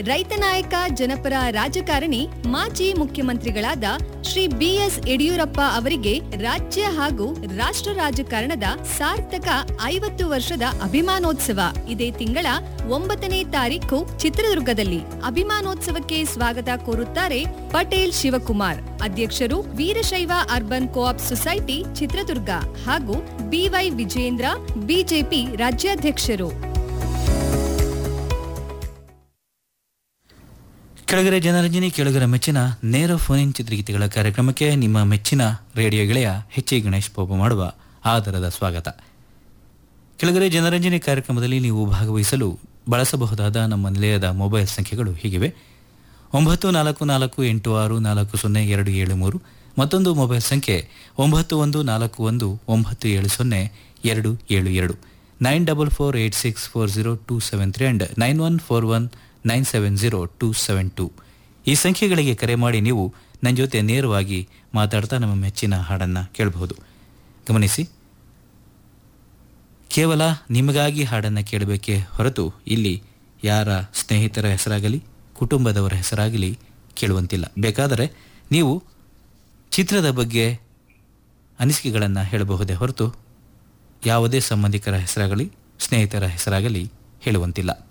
ರೈತ ನಾಯಕ ಜನಪರ ರಾಜಕಾರಣಿ ಮಾಜಿ ಮುಖ್ಯಮಂತ್ರಿಗಳಾದ ಶ್ರೀ ಬಿಎಸ್ ಯಡಿಯೂರಪ್ಪ ಅವರಿಗೆ ರಾಜ್ಯ ಹಾಗೂ ರಾಷ್ಟ್ರ ರಾಜಕಾರಣದ ಸಾರ್ಥಕ ಐವತ್ತು ವರ್ಷದ ಅಭಿಮಾನೋತ್ಸವ ಇದೇ ತಿಂಗಳ ಒಂಬತ್ತನೇ ತಾರೀಕು ಚಿತ್ರದುರ್ಗದಲ್ಲಿ ಅಭಿಮಾನೋತ್ಸವಕ್ಕೆ ಸ್ವಾಗತ ಕೋರುತ್ತಾರೆ ಪಟೇಲ್ ಶಿವಕುಮಾರ್ ಅಧ್ಯಕ್ಷರು Veerashaiva urban coop society Chitradurga ಹಾಗೂ ಬಿವೈ ವಿಜೇಂದ್ರ ಬಿಜೆಪಿ ರಾಜ್ಯಾಧ್ಯಕ್ಷರು ಕೆಳಗರೆ ಜನರಂಜನೆ ಕೆಳಗರ ಮೆಚ್ಚಿನ ನೇರ ಫೋನಿನ್ ಚಿತ್ರಗೀತೆಗಳ ಕಾರ್ಯಕ್ರಮಕ್ಕೆ ನಿಮ್ಮ ಮೆಚ್ಚಿನ ರೇಡಿಯೋ ಗೆಳೆಯ ಎಚ್ ಎ ಗಣೇಶ್ ಬಾಬು ಮಾಡುವ ಆದರದ ಸ್ವಾಗತ ಕೆಳಗರೆ ಜನರಂಜನೆ ಕಾರ್ಯಕ್ರಮದಲ್ಲಿ ನೀವು ಭಾಗವಹಿಸಲು ಬಳಸಬಹುದಾದ ನಮ್ಮ ನಿಲಯದ ಮೊಬೈಲ್ ಸಂಖ್ಯೆಗಳು ಹೀಗಿವೆ ಒಂಬತ್ತು ನಾಲ್ಕು ನಾಲ್ಕು ಎಂಟು ಆರು ನಾಲ್ಕು ಸೊನ್ನೆ ಎರಡು ಏಳು ಮೂರು ಮತ್ತೊಂದು ಮೊಬೈಲ್ ಸಂಖ್ಯೆ ಒಂಬತ್ತು ಒಂದು ನಾಲ್ಕು ಒಂದು ಒಂಬತ್ತು ಏಳು ಸೊನ್ನೆ ಎರಡು ಏಳು ಎರಡು nine double four eight six four zero two seven three and nine one four one nine seven zero two seven two ಈ ಸಂಖ್ಯೆಗಳಿಗೆ ಕರೆ ಮಾಡಿ ನೀವು ನನ್ನ ಜೊತೆ ನೇರವಾಗಿ ಮಾತಾಡ್ತಾ ನಮ್ಮ ಮೆಚ್ಚಿನ ಹಾಡನ್ನು ಕೇಳಬಹುದು ಗಮನಿಸಿ ಕೇವಲ ನಿಮಗಾಗಿ ಹಾಡನ್ನು ಕೇಳಬೇಕೇ ಹೊರತು ಇಲ್ಲಿ ಯಾರ ಸ್ನೇಹಿತರ ಹೆಸರಾಗಲಿ ಕುಟುಂಬದವರ ಹೆಸರಾಗಲಿ ಕೇಳುವಂತಿಲ್ಲ ಬೇಕಾದರೆ ನೀವು ಚಿತ್ರದ ಬಗ್ಗೆ ಅನಿಸಿಕೆಗಳನ್ನು ಹೇಳಬಹುದೇ ಹೊರತು ಯಾವುದೇ ಸಂಬಂಧಿಕರ ಹೆಸರಾಗಲಿ ಸ್ನೇಹಿತರ ಹೆಸರಾಗಲಿ ಹೇಳುವಂತಿಲ್ಲ